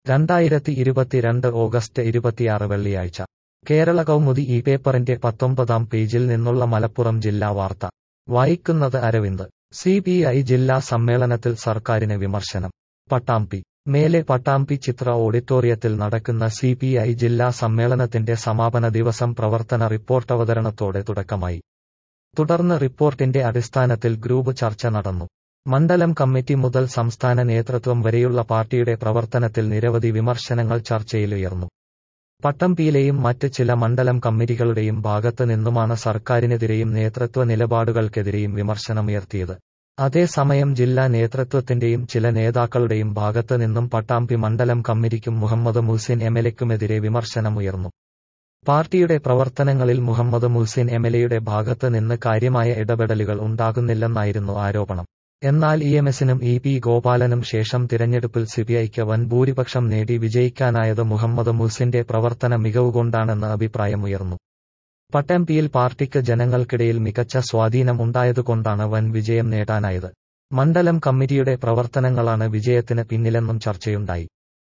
രണ്ടായിരത്തി ഇരുപത്തിരണ്ട് ഓഗസ്റ്റ് ഇരുപത്തിയാറ് വെള്ളിയാഴ്ച കേരള കൗമുദി ഈ പേപ്പറിന്റെ പത്തൊമ്പതാം പേജിൽ നിന്നുള്ള മലപ്പുറം ജില്ലാ വാർത്ത വായിക്കുന്നത് അരവിന്ദ് സി പി ഐ ജില്ലാ സമ്മേളനത്തിൽ സർക്കാരിന് വിമർശനം പട്ടാമ്പി മേലെ പട്ടാമ്പി ചിത്ര ഓഡിറ്റോറിയത്തിൽ നടക്കുന്ന സി പി ഐ ജില്ലാ സമ്മേളനത്തിന്റെ സമാപന ദിവസം പ്രവർത്തന റിപ്പോർട്ടവതരണത്തോടെ തുടക്കമായി തുടർന്ന് റിപ്പോർട്ടിന്റെ അടിസ്ഥാനത്തിൽ ഗ്രൂപ്പ് ചർച്ച നടന്നു മണ്ഡലം കമ്മിറ്റി മുതൽ സംസ്ഥാന നേതൃത്വം വരെയുള്ള പാർട്ടിയുടെ പ്രവർത്തനത്തിൽ നിരവധി വിമർശനങ്ങൾ ചർച്ചയിലുയർന്നു പട്ടംപിയിലെയും മറ്റ് ചില മണ്ഡലം കമ്മിറ്റികളുടെയും ഭാഗത്ത് നിന്നുമാണ് സർക്കാരിനെതിരെയും നേതൃത്വ നിലപാടുകൾക്കെതിരെയും വിമർശനമുയർത്തിയത് അതേസമയം ജില്ലാ നേതൃത്വത്തിന്റെയും ചില നേതാക്കളുടെയും ഭാഗത്ത് നിന്നും പട്ടാമ്പി മണ്ഡലം കമ്മിറ്റിക്കും മുഹമ്മദ് മുഹ്സിൻ എംഎൽഎക്കുമെതിരെ വിമർശനമുയർന്നു പാർട്ടിയുടെ പ്രവർത്തനങ്ങളിൽ മുഹമ്മദ് മുഹ്സിൻ എംഎൽഎയുടെ ഭാഗത്ത് നിന്ന് കാര്യമായ ഇടപെടലുകൾ ഉണ്ടാകുന്നില്ലെന്നായിരുന്നു ആരോപണം എന്നാൽ ഇ എം എസിനും ഇ പി ഗോപാലനും ശേഷം തിരഞ്ഞെടുപ്പിൽ സിപിഐക്ക് വൻ ഭൂരിപക്ഷം നേടി വിജയിക്കാനായത് മുഹമ്മദ് മുഹ്സിന്റെ പ്രവർത്തന മികവുകൊണ്ടാണെന്ന് അഭിപ്രായമുയർന്നു പട്ടംപിയിൽ പാർട്ടിക്ക് ജനങ്ങൾക്കിടയിൽ മികച്ച സ്വാധീനം ഉണ്ടായതുകൊണ്ടാണ് വൻ വിജയം നേടാനായത് മണ്ഡലം കമ്മിറ്റിയുടെ പ്രവർത്തനങ്ങളാണ് വിജയത്തിന് പിന്നിലെന്നും ചർച്ചയുണ്ടായി